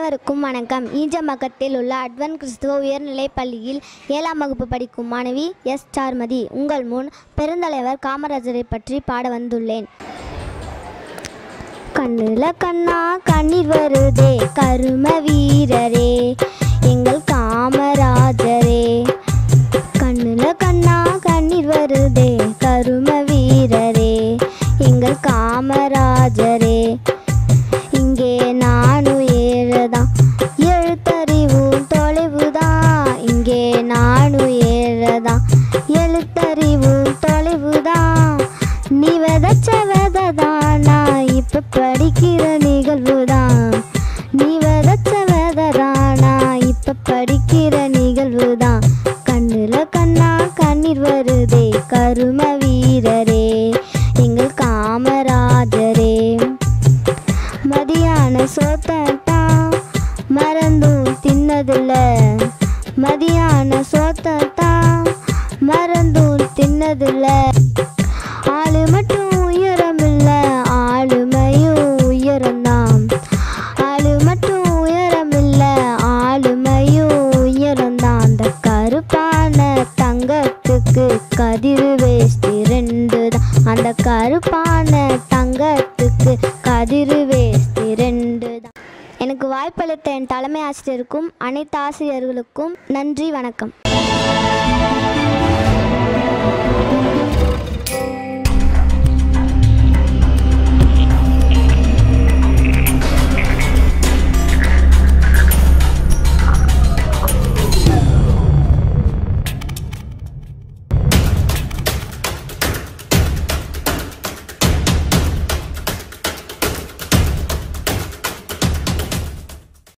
அனைவருக்கும் வணக்கம் ஈஞ்சம்பக்கத்தில் உள்ள அட்வன் கிறிஸ்துவ உயர்நிலைப் பள்ளியில் ஏழாம் வகுப்பு படிக்கும் மாணவி எஸ் சார்மதி உங்கள் முன் பெருந்தலைவர் காமராஜரை பற்றி பாட வந்துள்ளேன் கண்ணுல கண்ணா கண்ணீர் வருதே கரும வீரரே எங்கள் காமராஜரே கண்ணுல கண்ணா கண்ணீர் வருதே கரும வீரரே எங்கள் காமராஜரே இங்கே நானும் ஏழதான் எழுத்தறிவும் தொலைவுதான் இங்கே நானும் ஏழதான் எழுத்தறிவும் தொலைவுதான் நீ விதைச்ச விதைதான் நான் இப்போ படிக்கிற நிகழ்வுதான் நீ விதைச்ச விதைதான் நான் இப்போ படிக்கிற நிகழ்வுதான் கண்ணுல கண்ணா கண்ணீர் வருதே கரும வீரரே எங்கள் காமராஜரே மதியான சோத்தான் மறந்தும் தின்னதில்ல மதியான சோத்தான் மறந்தும் தின்னதில்ல ஆளு மட்டும் உயரமில்ல ஆளுமையும் உயரம்தான் ஆளு மட்டும் உயரமில்ல ஆளுமையும் உயரம்தான் அந்த கருப்பான தங்கத்துக்கு கதிர் வேஷ்டி ரெண்டு தான் அந்த கருப்பான தங்கத்துக்கு கதிர் வேஷ்டி ரெண்டு தான் எனக்கு வாய்ப்பளித்த என் தலைமை ஆசிரியருக்கும் அனைத்து ஆசிரியர்களுக்கும் நன்றி வணக்கம்